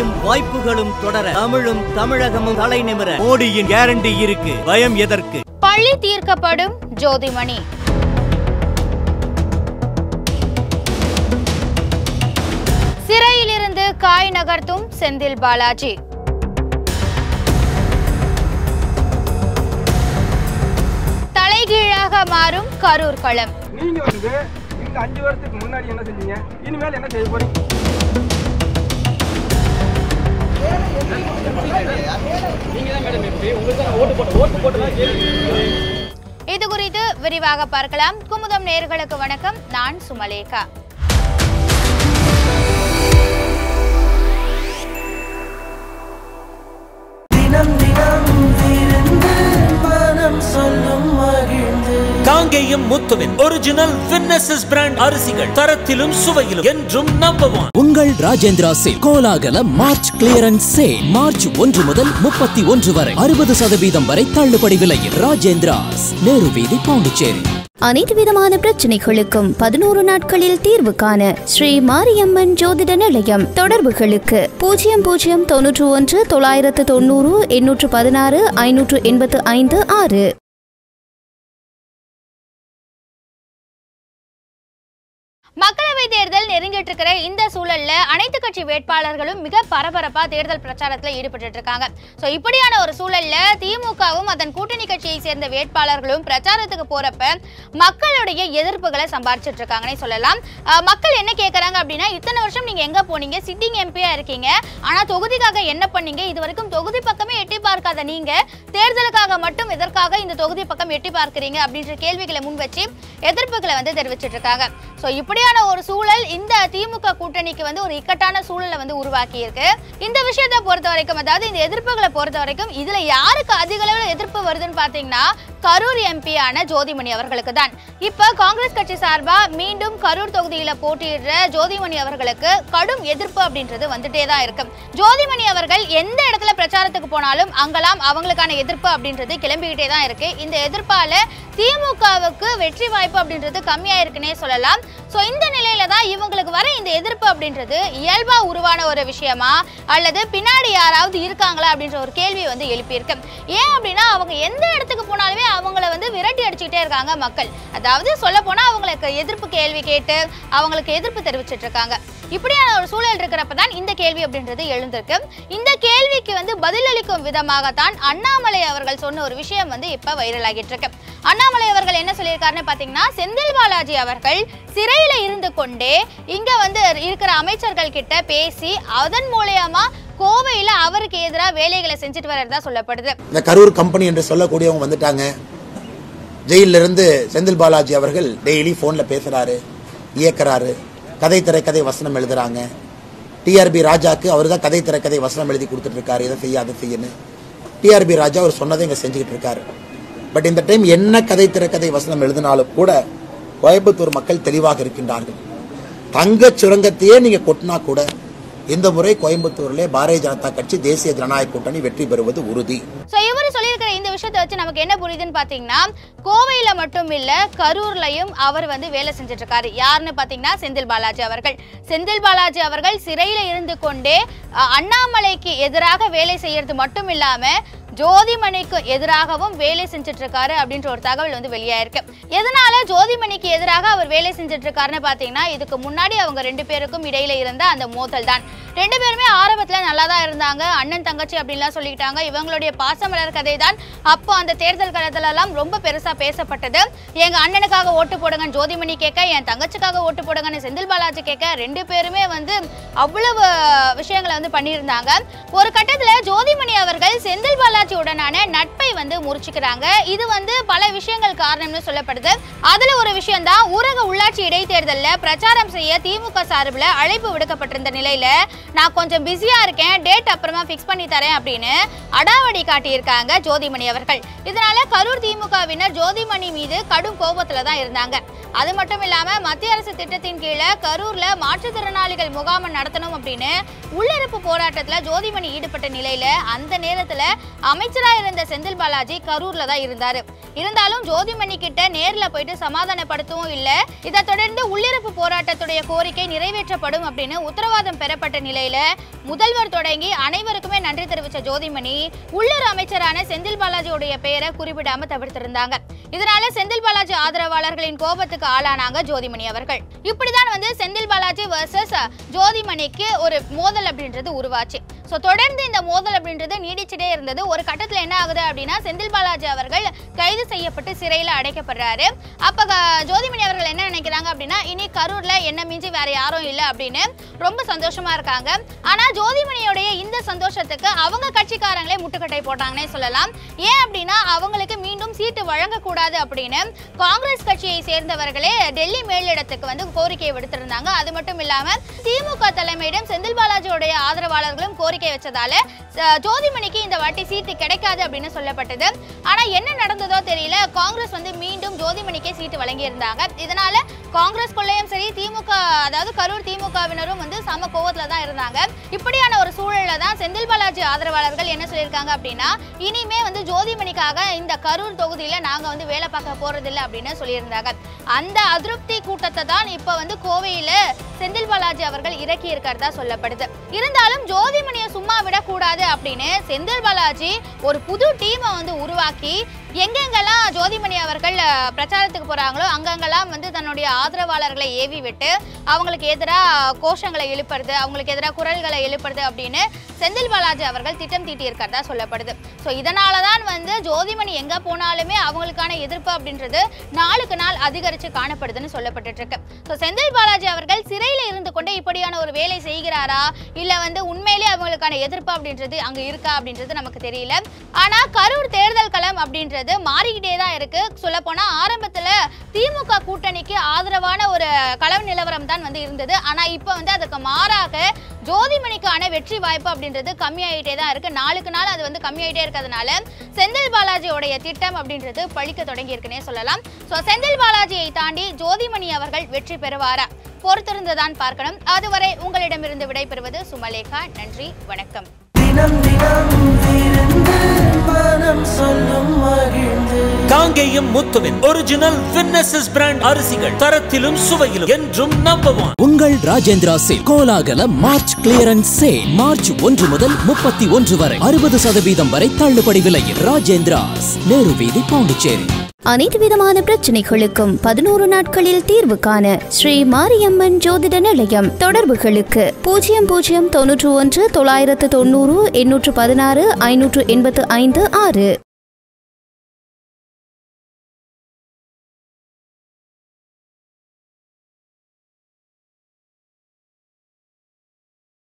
வளர்ச்சியும் வாய்ப்புகளும் தொடர தமிழும் தமிழகமும் தலை நிமிர மோடியின் கேரண்டி இருக்கு பயம் எதற்கு பள்ளி தீர்க்கப்படும் ஜோதிமணி சிறையிலிருந்து காய் நகர்த்தும் செந்தில் பாலாஜி தலைகீழாக மாறும் கரூர் களம் நீங்க வந்து இந்த அஞ்சு வருஷத்துக்கு முன்னாடி என்ன செஞ்சீங்க இனிமேல் என்ன செய்ய போறீங்க இது குறித்து விரிவாக பார்க்கலாம் குமுதம் நேர்களுக்கு வணக்கம் நான் சுமலேகா தினம் தினம் விருந்து மனம் சொல்லும் மகிழ்ந்து காங்கேயம் முத்துவின் ஒரிஜினல் வின்னசஸ் பிராண்ட் அரிசிகள் தரத்திலும் சுவையிலும் என்றும் நம்பர் ஒன் உங்கள் ராஜேந்திரா சேல் கோலாகல மார்ச் கிளியரன்ஸ் சேல் மார்ச் ஒன்று முதல் முப்பத்தி ஒன்று வரை அறுபது சதவீதம் வரை தள்ளுபடி விலையில் ராஜேந்திராஸ் நேரு வீதி பாண்டிச்சேரி அனைத்து விதமான பிரச்சனைகளுக்கும் பதினோரு நாட்களில் தீர்வு காண ஸ்ரீ மாரியம்மன் ஜோதிட நிலையம் தொடர்புகளுக்கு பூஜ்ஜியம் பூஜ்ஜியம் தொன்னூற்று ஒன்று தொள்ளாயிரத்து தொண்ணூறு எண்ணூற்று பதினாறு ஐநூற்று எண்பத்து ஐந்து ஆறு மக்களவை தேர்தல் நெருங்கிட்டு இருக்கிற இந்த சூழல்ல அனைத்து கட்சி வேட்பாளர்களும் மிக பரபரப்பா தேர்தல் பிரச்சாரத்துல ஈடுபட்டு இருக்காங்க சோ இப்படியான ஒரு சூழல்ல திமுகவும் அதன் கூட்டணி கட்சியை சேர்ந்த வேட்பாளர்களும் பிரச்சாரத்துக்கு போறப்ப மக்களுடைய எதிர்ப்புகளை சம்பாரிச்சிட்டு இருக்காங்கன்னே சொல்லலாம் அஹ், மக்கள் என்ன கேக்குறாங்க அப்படின்னா இத்தனை வருஷம் நீங்க எங்க போனீங்க சிட்டிங் எம்பியா இருக்கீங்க ஆனா தொகுதிக்காக என்ன பண்ணீங்க இது வரைக்கும் தொகுதி பக்கமே எட்டி பார்க்காத நீங்க தேர்தலுக்காக மட்டும் எதற்காக இந்த தொகுதி பக்கம் எட்டி பார்க்கறீங்க அப்படின்ற கேள்விகளை முன் வச்சு எதிர்ப்புகளை வந்து தெரிவிச்சிட்டு இருக்காங்க ஸோ இப்படியான ஒரு சூழல் இந்த திமுக கூட்டணிக்கு வந்து ஒரு இக்கட்டான சூழலை வந்து உருவாக்கி இருக்கு இந்த விஷயத்தை பொறுத்த வரைக்கும் அதாவது இந்த எதிர்ப்புகளை பொறுத்த வரைக்கும் இதுல யாருக்கு அதிக அளவில் எதிர்ப்பு வருதுன்னு பாத்தீங்கன்னா கரூர் எம்பியான ஜோதிமணி அவர்களுக்கு தான் இப்ப காங்கிரஸ் கட்சி சார்பா மீண்டும் கரூர் தொகுதியில போட்டியிடுற ஜோதிமணி அவர்களுக்கு கடும் எதிர்ப்பு அப்படின்றது வந்துட்டே தான் இருக்கு ஜோதிமணி அவர்கள் எந்த இடத்துல பிரச்சாரத்துக்கு போனாலும் அங்கெல்லாம் அவங்களுக்கான எதிர்ப்பு அப்படின்றது கிளம்பிக்கிட்டே தான் இருக்கு இந்த எதிர்ப்பால திமுகவுக்கு வெற்றி வாய்ப்பு அப்படின்றது கம்மியா இருக்குன்னே சொல்லலாம் சோ இந்த நிலையில தான் இவங்களுக்கு வர இந்த எதிர்ப்பு அப்படின்றது இயல்பா உருவான ஒரு விஷயமா அல்லது பின்னாடி யாராவது இருக்காங்களா அப்படின்ற ஒரு கேள்வி வந்து எழுப்பியிருக்கு ஏன் அப்படின்னா அவங்க எந்த இடத்துக்கு போனாலுமே அவங்கள வந்து விரட்டி அடிச்சுக்கிட்டே இருக்காங்க மக்கள் அதாவது சொல்ல போனா அவங்களுக்கு எதிர்ப்பு கேள்வி கேட்டு அவங்களுக்கு எதிர்ப்பு தெரிவிச்சிட்டு இருக்காங்க இப்படியான ஒரு சூழல் இருக்கிறப்ப தான் இந்த கேள்வி அப்படின்றது எழுந்திருக்கு இந்த கேள்விக்கு வந்து பதிலளிக்கும் விதமாகத்தான் அண்ணாமலை அவர்கள் சொன்ன ஒரு விஷயம் வந்து இப்ப வைரல் ஆகிட்டு இருக்கு அண்ணாமலை அவர்கள் என்ன சொல்லியிருக்காருன்னு பாத்தீங்கன்னா செந்தில் பாலாஜி அவர்கள் சிறையில இருந்து கொண்டே இங்க வந்து இருக்கிற அமைச்சர்கள் கிட்ட பேசி அதன் மூலியமா கோவையில அவருக்கு எதிராக வேலைகளை செஞ்சுட்டு வர்றதா சொல்லப்படுது இந்த கரூர் கம்பெனி என்று சொல்லக்கூடியவங்க வந்துட்டாங்க ஜெயில்ல இருந்து செந்தில் பாலாஜி அவர்கள் டெய்லி ஃபோனில் பேசுகிறாரு இயக்குறாரு கதை திரைக்கதை வசனம் எழுதுறாங்க டிஆர்பி ராஜாக்கு அவர் தான் கதை திரைக்கதை வசனம் எழுதி கொடுத்துட்டு இருக்காரு இதை செய்ய அதை செய்யன்னு டிஆர்பி ராஜா அவர் சொன்னதை இங்கே செஞ்சுக்கிட்டு இருக்காரு பட் இந்த டைம் என்ன கதை திரைக்கதை வசனம் எழுதினாலும் கூட கோயம்புத்தூர் மக்கள் தெளிவாக இருக்கின்றார்கள் தங்கச் சுரங்கத்தையே நீங்க கொட்டினா கூட இந்த முறை கோயம்புத்தூரிலே பாரதிய ஜனதா கட்சி தேசிய ஜனநாயக கூட்டணி வெற்றி பெறுவது உறுதி சோ இவர் சொல்லியிருக்கிற இந்த விஷயத்தை வச்சு நமக்கு என்ன புரியுதுன்னு பாத்தீங்கன்னா கோவையில மட்டும் இல்ல கரூர்லயும் அவர் வந்து வேலை செஞ்சுட்டு இருக்காரு யாருன்னு பாத்தீங்கன்னா செந்தில் பாலாஜி அவர்கள் செந்தில் பாலாஜி அவர்கள் சிறையில இருந்து கொண்டே அஹ், அண்ணாமலைக்கு எதிராக வேலை செய்யறது மட்டும் இல்லாம ஜோதிமணிக்கு எதிராகவும் வேலை செஞ்சுட்டு இருக்காரு அப்படின்ற ஒரு தகவல் வந்து வெளியாயிருக்கு எதனால ஜோதிமணிக்கு எதிராக அவர் வேலை செஞ்சுட்டு இருக்காருன்னு பாத்தீங்கன்னா இதுக்கு முன்னாடி அவங்க ரெண்டு பேருக்கும் இடையில இருந்த அந்த மோதல் தான் ரெண்டு பேருமே ஆரம்பத்துல நல்லா தான் இருந்தாங்க அண்ணன் தங்கச்சி அப்படின்லாம் சொல்லிக்கிட்டாங்க இவங்களுடைய பாசமலர் கதை தான் அப்போ அந்த தேர்தல் காலத்துல எல்லாம் ரொம்ப பெருசா பேசப்பட்டது எங்க அண்ணனுக்காக ஓட்டு போடுங்கன்னு ஜோதிமணி கேட்க என் தங்கச்சிக்காக ஓட்டு போடுங்கன்னு செந்தில் பாலாஜி கேட்க ரெண்டு பேருமே வந்து அவ்வளவு விஷயங்களை வந்து பண்ணியிருந்தாங்க ஒரு கட்டத்துல ஜோதிமணி அவர்கள் செந்தில் பாலாஜியுடனான நட்பை வந்து முறிச்சுக்கிறாங்க இது வந்து பல விஷயங்கள் காரணம்னு சொல்லப்படுது அதுல ஒரு விஷயம் தான் ஊரக உள்ளாட்சி இடைத்தேர்தல்ல பிரச்சாரம் செய்ய திமுக சார்பில் அழைப்பு விடுக்கப்பட்டிருந்த நிலையில நான் கொஞ்சம் பிஸியா இருக்கேன் டேட் அப்புறமா ஃபிக்ஸ் பண்ணி தரேன் அப்படின்னு அடாவடி காட்டியிருக்காங்க ஜோதிமணி அவர்கள் இதனால கரூர் திமுகவினர் ஜோதிமணி மீது கடும் கோபத்துல தான் இருந்தாங்க அது மட்டும் இல்லாம மத்திய அரசு திட்டத்தின் கீழே கரூர்ல மாற்றுத்திறனாளிகள் முகாம் நடத்தணும் அப்படின்னு உள்ளிருப்பு போராட்டத்துல ஜோதிமணி ஈடுபட்ட நிலையில அந்த நேரத்துல அமைச்சரா இருந்த செந்தில் பாலாஜி கரூர்ல தான் இருந்தாரு இருந்தாலும் ஜோதிமணி கிட்ட நேர்ல போயிட்டு சமாதானப்படுத்தவும் இல்ல இதை தொடர்ந்து உள்ளிருப்பு போராட்டத்துடைய கோரிக்கை நிறைவேற்றப்படும் அப்படின்னு உத்தரவாதம் பெறப்பட்ட நிலையில நிலையில முதல்வர் தொடங்கி அனைவருக்குமே நன்றி தெரிவித்த ஜோதிமணி உள்ளூர் அமைச்சரான செந்தில் பாலாஜியுடைய பெயரை குறிப்பிடாம தவிர்த்திருந்தாங்க இதனால செந்தில் பாலாஜி ஆதரவாளர்களின் கோபத்துக்கு ஆளானாங்க ஜோதிமணி அவர்கள் இப்படிதான் வந்து செந்தில் பாலாஜி வர்சஸ் ஜோதிமணிக்கு ஒரு மோதல் அப்படின்றது உருவாச்சு ஸோ தொடர்ந்து இந்த மோதல் அப்படின்றது நீடிச்சுட்டே இருந்தது ஒரு கட்டத்தில் என்ன ஆகுது அப்படின்னா செந்தில் பாலாஜி அவர்கள் கைது செய்யப்பட்டு சிறையில் அடைக்கப்படுறாரு அப்போ ஜோதிமணி அவர்கள் என்ன நினைக்கிறாங்க அப்படின்னா இனி கரூர்ல என்ன மிஞ்சி வேற யாரும் இல்லை அப்படின்னு ரொம்ப சந்தோஷமா இருக்காங்க ஆனா ஜோதிமணியோடைய இந்த சந்தோஷத்துக்கு அவங்க கட்சிக்காரங்களே முட்டுக்கட்டை போட்டாங்கன்னே சொல்லலாம் ஏன் அப்படின்னா அவங்களுக்கு மீண்டும் சீட்டு வழங்கக்கூடாது அப்படின்னு காங்கிரஸ் கட்சியை சேர்ந்தவர்களே டெல்லி மேலிடத்துக்கு வந்து கோரிக்கையை விடுத்திருந்தாங்க அது மட்டும் இல்லாம திமுக தலைமையிடம் செந்தில் பாலாஜியோடைய ஆதரவாளர்களும் கோரிக்கை வச்சதால அஹ், ஜோதிமணிக்கு இந்த வாட்டி சீட்டு கிடைக்காது அப்படின்னு சொல்லப்பட்டது ஆனா என்ன நடந்ததோ தெரியல காங்கிரஸ் வந்து மீண்டும் ஜோதிமணிக்கே சீட்டு வழங்கியிருந்தாங்க இதனால காங்கிரஸ் கொள்ளையும் சரி திமுக அதாவது கரூர் திமுகவினரும் வந்து சம கோவத்துல தான் இருந்தாங்க இப்படியான ஒரு சூழல்ல தான் செந்தில் பாலாஜி ஆதரவாளர்கள் என்ன சொல்லியிருக்காங்க அப்படின்னா இனிமே வந்து ஜோதிமணிக்காக இந்த கரூர் தொகுதியில நாங்க வந்து வேலை பார்க்க போறதில்லை அப்படின்னு சொல்லியிருந்தாங்க அந்த அதிருப்தி கூட்டத்தை தான் இப்ப வந்து கோவையில செந்தில் பாலாஜி அவர்கள் இறக்கி இருக்கிறதா சொல்லப்படுது இருந்தாலும் ஜோதிமணியை சும்மா விடக்கூடாது அப்படின்னு செந்தில் பாலாஜி ஒரு புது டீமை வந்து உருவாக்கி எங்கெங்கெல்லாம் ஜோதிமணி அவர்கள் அஹ், பிரச்சாரத்துக்கு போறாங்களோ அங்கங்கெல்லாம் வந்து தன்னுடைய ஆதரவாளர்களை ஏவி விட்டு அவங்களுக்கு எதிராக கோஷங்களை எழுப்புறது அவங்களுக்கு எதிராக குரல்களை எழுப்புறது அப்படின்னு செந்தில் பாலாஜி அவர்கள் திட்டம் தீட்டி இருக்கிறதா சொல்லப்படுது ஸோ இதனால தான் வந்து ஜோதிமணி எங்க போனாலுமே அவங்களுக்கான எதிர்ப்பு அப்படின்றது நாளுக்கு நாள் அதிகரித்து காணப்படுதுன்னு சொல்லப்பட்டுட்டு இருக்கு ஸோ செந்தில் பாலாஜி அவர்கள் சிறையில் இருந்து கொண்டு இப்படியான ஒரு வேலை செய்கிறாரா இல்ல வந்து உண்மையிலே அவங்களுக்கான எதிர்ப்பு அப்படின்றது அங்க இருக்கா அப்படின்றது நமக்கு தெரியல ஆனா கரூர் தேர்தல் களம் அப்படின்றது மாறிக்கிட்டே தான் இருக்கு சொல்ல போனா ஆரம்பத்துல திமுக கூட்டணிக்கு ஆதரவான ஒரு களம் நிலவரம் தான் வந்து இருந்தது ஆனா இப்போ வந்து அதுக்கு மாறாக ஜோதிமணிக்கான வெற்றி வாய்ப்பு அப்படின்றது கம்மியாயிட்டே தான் இருக்கு நாளுக்கு நாள் அது வந்து கம்மியாயிட்டே இருக்கிறதுனால செந்தில் பாலாஜியோடைய திட்டம் அப்படின்றது பழிக்க தொடங்கி இருக்குன்னே சொல்லலாம் ஸோ செந்தில் பாலாஜியை தாண்டி ஜோதிமணி அவர்கள் வெற்றி பெறுவாரா பொறுத்திருந்து தான் பார்க்கணும் அதுவரை உங்களிடமிருந்து விடைபெறுவது சுமலேகா நன்றி வணக்கம் தினம் தினம் விருந்து மனம் சொல்லும் மகிழ்ந்து காங்கேயம் முத்துவின் ஒரிஜினல் வின்னசஸ் பிராண்ட் அரிசிகள் தரத்திலும் சுவையிலும் என்றும் நம்பர் ஒன் உங்கள் ராஜேந்திரா சில் கோலாகல மார்ச் கிளியரன்ஸ் சேல் மார்ச் ஒன்று முதல் முப்பத்தி ஒன்று வரை அறுபது சதவீதம் வரை தள்ளுபடி விலையில் ராஜேந்திராஸ் நேரு வீதி பாண்டிச்சேரி அனைத்து விதமான பிரச்சனைகளுக்கும் பதினோரு நாட்களில் தீர்வு காண ஸ்ரீ மாரியம்மன் ஜோதிட நிலையம் தொடர்புகளுக்கு பூஜ்ஜியம் பூஜ்ஜியம் தொன்னூற்று ஒன்று தொள்ளாயிரத்து தொண்ணூறு எண்ணூற்று பதினாறு ஐநூற்று எண்பத்து ஐந்து ஆறு